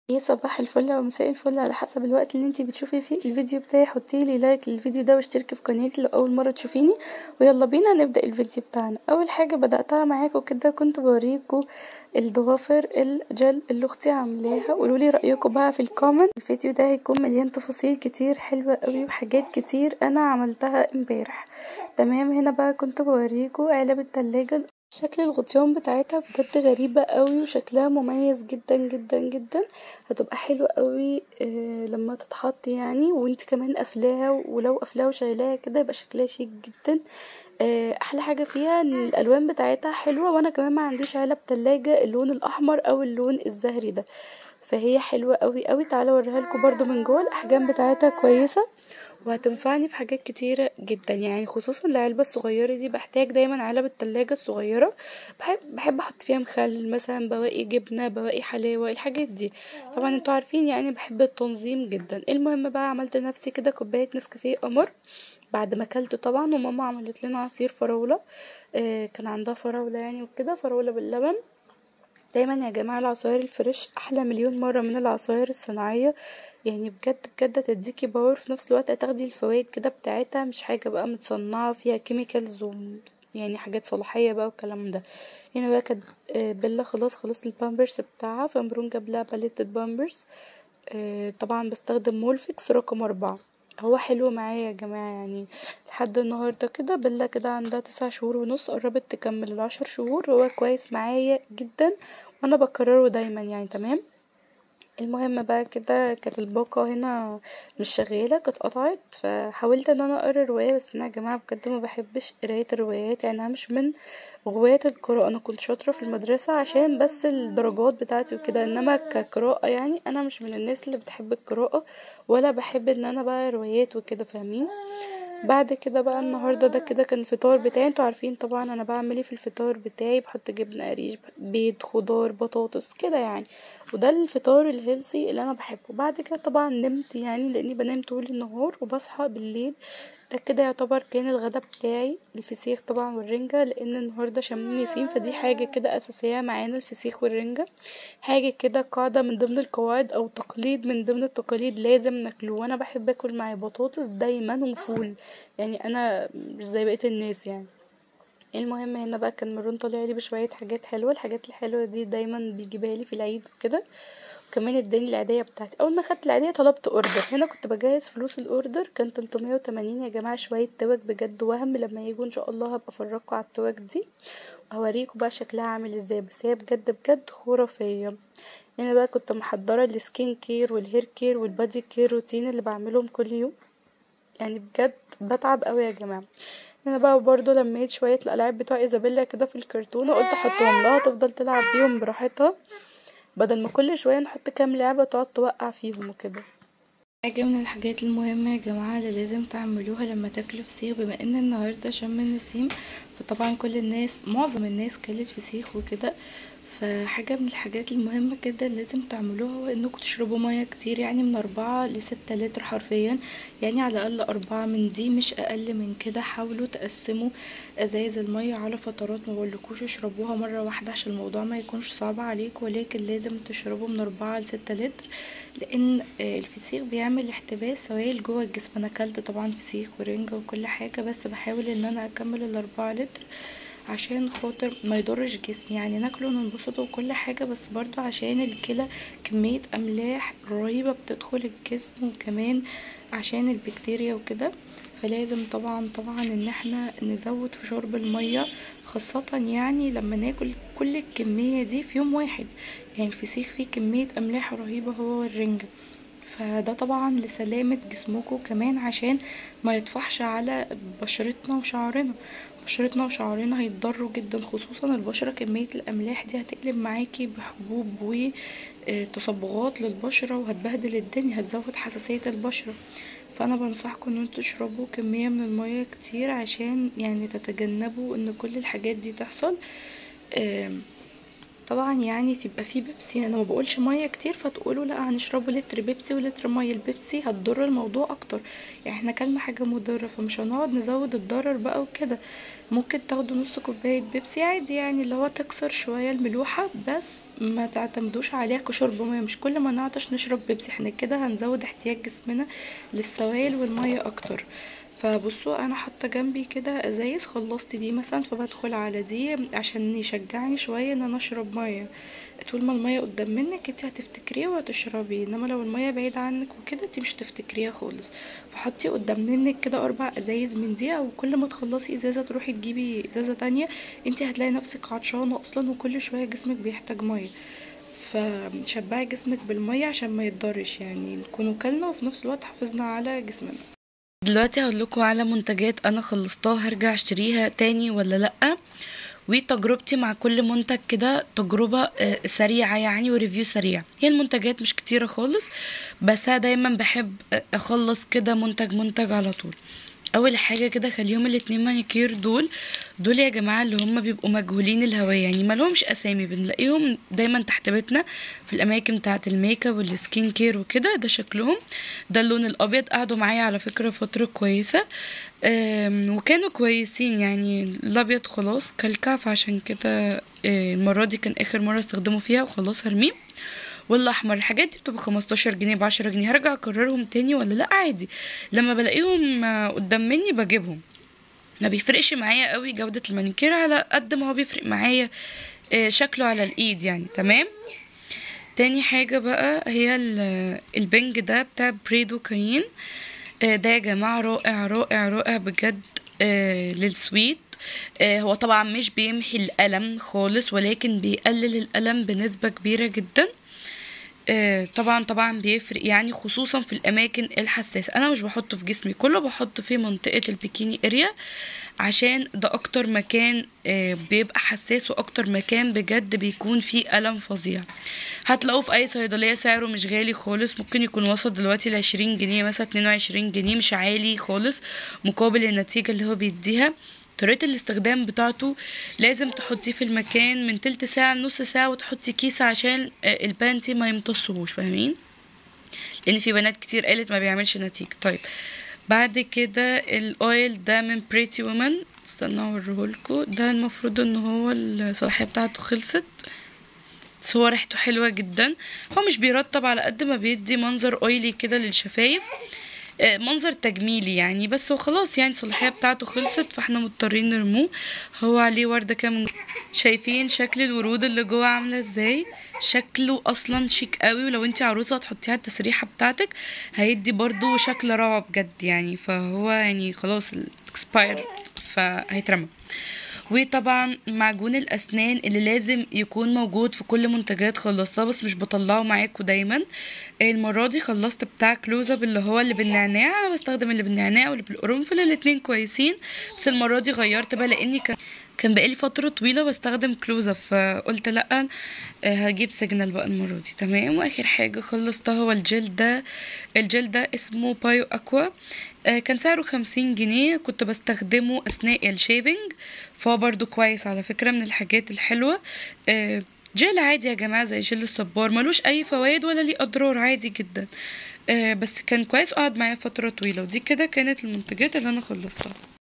ايه صباح الفل او مساء الفل على حسب الوقت اللي انتي بتشوفي فيه الفيديو بتاعي حطيلي لايك للفيديو ده واشتركي في قناتي لو اول مره تشوفيني ويلا بينا نبدا الفيديو بتاعنا اول حاجه بداتها معاكم كده كنت بوريكم الضوافر الجل اللي اختي عاملاها قولولي رايكم بقى في الكومنت الفيديو ده هيكون مليان تفاصيل كتير حلوه قوي وحاجات كتير انا عملتها امبارح تمام هنا بقى كنت بوريكم علب التلاجة شكل الغطيان بتاعتها بجد غريبة قوي وشكلها مميز جدا جدا جدا هتبقى حلوة قوي آه لما تتحط يعني وانت كمان قافلاها ولو قافلاها وشايلاها كده يبقى شكلها شيك جدا آه احلى حاجة فيها ان الالوان بتاعتها حلوة وانا كمان ما عنديش علب تلاجة اللون الاحمر او اللون الزهري ده فهي حلوة قوي قوي تعالى اوريها لكم برضو من جوه الاحجام بتاعتها كويسة وهتنفعني في حاجات كتيرة جدا يعني خصوصا العلبة الصغيرة دي بحتاج دايما علب التلاجة الصغيرة بحب, بحب احط فيها مخلل مثلا بواقي جبنة بواقي حلاوة الحاجات دي طبعا انتوا عارفين يعني بحب التنظيم جدا المهم بقى عملت لنفسي كده كوباية نسكافيه قمر بعد ما اكلته طبعا وماما عملت لنا عصير فراولة آه كان عندها فراولة يعني وكده فراولة باللبن دايما يا جماعة العصاير الفريش احلى مليون مرة من العصاير الصناعية يعني بجد بجد تديكي باور في نفس الوقت هتاخدي الفوائد كده بتاعتها مش حاجة بقى متصنعة فيها كيميكالز و يعني حاجات صلاحية بقى والكلام ده هنا بقى كانت بيلا خلاص خلصت البامبرز بتاعها فمرون جاب لها باليتة بامبرز طبعا بستخدم مولفكس رقم أربعة هو حلو معايا يا جماعة يعني لحد النهاردة كده بيلا كده عندها تسع شهور ونص قربت تكمل العشر شهور هو كويس معايا جدا وانا بكرره دايما يعني تمام المهم بقى كده كانت الباقة هنا مش شغالة كانت قطعت فحاولت ان انا اقرا رواية بس انا يا جماعة بجد ما بحبش قراية الروايات يعني انا مش من غواية القراءة انا كنت شاطرة في المدرسة عشان بس الدرجات بتاعتي وكده انما كقراءة يعني انا مش من الناس اللي بتحب القراءة ولا بحب ان انا بقى روايات وكده فاهمين بعد كده بقى النهارده ده كده كان الفطار بتاعي انتوا عارفين طبعا انا بعمل ايه في الفطار بتاعي بحط جبنه قريش بيض خضار بطاطس كده يعني وده الفطار الهيلسي اللي انا بحبه بعد كده طبعا نمت يعني لاني بنام طول النهار وبصحى بالليل ده كده يعتبر كان الغدا بتاعي الفسيخ طبعا والرنجة لان النهاردة شم نسيم فدي حاجة كده اساسية معانا الفسيخ والرنجة حاجة كده قاعدة من ضمن القواعد او تقليد من ضمن التقاليد لازم ناكله وانا بحب اكل معاه بطاطس دايما وفول يعني انا مش زي بقية الناس يعني المهم هنا بقى كان مرون طالع لي بشوية حاجات حلوة الحاجات الحلوة دي دايما بيجيبها لي في العيد وكده وكمان اداني العيديه بتاعتي اول ما خدت العيديه طلبت اوردر هنا كنت بجهز فلوس الاوردر كان 380 يا جماعه شويه توك بجد وهم لما يجوا ان شاء الله هبقى افرجكم على التوك دي وهوريكم بقى شكلها عامل ازاي بس هي بجد بجد خرافيه هنا بقى كنت محضره السكين كير والهير كير والبادي كير روتين اللي بعملهم كل يوم يعني بجد بتعب قوي يا جماعه هنا بقى برضو لميت شويه الالعاب بتوع ايزابيلا كده في الكرتونه قلت احطهم لها تفضل تلعب بيهم براحتها بدل ما كل شويه نحط كام لعبه تقعد توقع فيهم وكده حاجه من الحاجات المهمه يا جماعه اللي لازم تعملوها لما تاكلوا فسيخ بما ان النهارده شم النسيم فطبعا كل الناس معظم الناس كلت فسيخ وكده فحاجة من الحاجات المهمة جدا لازم تعملوها هو انكم تشربوا مية كتير يعني من اربعة لستة لتر حرفيا يعني على الاقل اربعة من دي مش اقل من كده حاولوا تقسموا ازايز المية على فترات ما بقولكوش اشربوها مرة واحدة عشان الموضوع ما يكونش صعب عليك ولكن لازم تشربوا من اربعة لستة لتر لان الفسيخ بيعمل احتباس سوائل جوه الجسم انا اكلت طبعا فسيخ ورنجة وكل حاجة بس بحاول ان انا اكمل الاربعة لتر عشان خاطر ما يضرش جسمي يعني ناكله وننبسط وكل حاجه بس برضو عشان الكلى كميه املاح رهيبه بتدخل الجسم وكمان عشان البكتيريا وكده فلازم طبعا طبعا ان احنا نزود في شرب الميه خاصه يعني لما ناكل كل الكميه دي في يوم واحد يعني الفسيخ فيه كميه املاح رهيبه هو والرنجه فده طبعا لسلامة جسمكم كمان عشان ما يطفحش على بشرتنا وشعرنا بشرتنا وشعرنا هيتضروا جدا خصوصا البشرة كمية الأملاح دي هتقلب معاكي بحبوب وتصبغات للبشرة وهتبهدل الدنيا هتزود حساسية البشرة فانا بنصحكم ان انتوا تشربوا كمية من المية كتير عشان يعني تتجنبوا ان كل الحاجات دي تحصل طبعا يعني تبقى في بيبسي انا ما بقولش ميه كتير فتقولوا لا هنشربوا لتر بيبسي ولتر ميه البيبسي هتضر الموضوع اكتر يعني احنا كلنا حاجه مضره فمش هنقعد نزود الضرر بقى وكده ممكن تاخدوا نص كوبايه بيبسي عادي يعني اللي هو تكسر شويه الملوحه بس ما تعتمدوش عليها كشرب ميه مش كل ما نعطش نشرب بيبسي احنا كده هنزود احتياج جسمنا للسوائل والميه اكتر فبصوا انا حاطه جنبي كده ازايز خلصت دي مثلا فبدخل على دي عشان يشجعني شويه ان انا اشرب ميه طول ما الميه قدام منك انت هتفتكريها وهتشربي انما لو الميه بعيد عنك وكده انت مش هتفتكريها خالص فحطي قدام منك كده اربع ازايز من دي او كل ما تخلصي ازازه تروحي تجيبي ازازه تانية انت هتلاقي نفسك عطشانه اصلا وكل شويه جسمك بيحتاج ميه فشبعي جسمك بالميه عشان ما يتضرش يعني نكونوا كلنا وفي نفس الوقت حافظنا على جسمنا دلوقتي هقول لكم على منتجات انا خلصتها هرجع اشتريها تاني ولا لا وتجربتي مع كل منتج كده تجربة آه، سريعة يعني وريفيو سريع هي المنتجات مش كتيرة خالص بس انا دايما بحب آه، اخلص كده منتج منتج على طول اول حاجه كده خليهم الاتنين مانيكير دول دول يا جماعه اللي هم بيبقوا مجهولين الهويه يعني ما لهمش اسامي بنلاقيهم دايما تحت بيتنا في الاماكن بتاعه الميك اب والسكين كير وكده ده شكلهم ده اللون الابيض قعدوا معايا على فكره فتره كويسه آم، وكانوا كويسين يعني الابيض خلاص كلكع فعشان كده آه، المره دي كان اخر مره استخدمه فيها وخلاص هرميه والاحمر الحاجات دي بتبقى 15 جنيه ب 10 جنيه هرجع اكررهم تاني ولا لا عادي لما بلاقيهم آه، قدام مني بجيبهم ما بيفرقش معايا قوي جودة المانيكير على قد ما هو بيفرق معايا آه، شكله على الايد يعني تمام تاني حاجة بقى هي ال- البنج ده بتاع بريدو كاين آه، ده يا جماعة رائع رائع رائع بجد آه، للسويت آه، هو طبعا مش بيمحي الألم خالص ولكن بيقلل الألم بنسبة كبيرة جدا آه، طبعا طبعا بيفرق يعني خصوصا في الاماكن الحساسه انا مش بحطه في جسمي كله بحطه في منطقه البيكيني اريا عشان ده اكتر مكان آه، بيبقى حساس واكتر مكان بجد بيكون فيه الم فظيع هتلاقوه في اي صيدليه سعره مش غالي خالص ممكن يكون وصل دلوقتي لعشرين جنيه مثلا اتنين وعشرين جنيه مش عالي خالص مقابل النتيجه اللي هو بيديها طريقة الاستخدام بتاعته لازم تحطيه في المكان من تلت ساعة لنص ساعة وتحطي كيس عشان آه، البانتي ما يمتصهوش فاهمين لان في بنات كتير قالت ما بيعملش نتيجة طيب بعد كده الاويل ده من بريتي وومن استنى اوريهولكوا ده المفروض ان هو الصلاحية بتاعته خلصت بس هو ريحته حلوة جدا هو مش بيرطب على قد ما بيدي منظر اويلي كده للشفايف آه، منظر تجميلي يعني بس هو خلاص يعني الصلاحية بتاعته خلصت فاحنا مضطرين نرموه هو عليه وردة كده من شايفين شكل الورود اللي جوه عاملة ازاي شكله اصلا شيك قوي ولو انت عروسة هتحطيها على التسريحة بتاعتك هيدي برضو شكل روعة بجد يعني فهو يعني خلاص الاكسباير فهيترمى وطبعا معجون الاسنان اللي لازم يكون موجود في كل منتجات خلصتها بس مش بطلعه معاكم دايما المره دي خلصت بتاع كلوز اب اللي هو اللي بالنعناع انا بستخدم اللي بالنعناع واللي بالقرنفل الاتنين كويسين بس المره دي غيرت بقى لاني كان كان بقالي فترة طويلة بستخدم كلوز اب فقلت لا آه، هجيب سيجنال بقى المرة دي تمام واخر حاجة خلصتها هو الجل ده الجل ده اسمه بايو اكوا آه، كان سعره خمسين جنيه كنت بستخدمه اثناء الشيفنج فهو برضو كويس على فكرة من الحاجات الحلوة آه، جل عادي يا جماعة زي جل الصبار ملوش اي فوائد ولا ليه اضرار عادي جدا آه، بس كان كويس وقعد معايا فترة طويلة ودي كده كانت المنتجات اللي انا خلصتها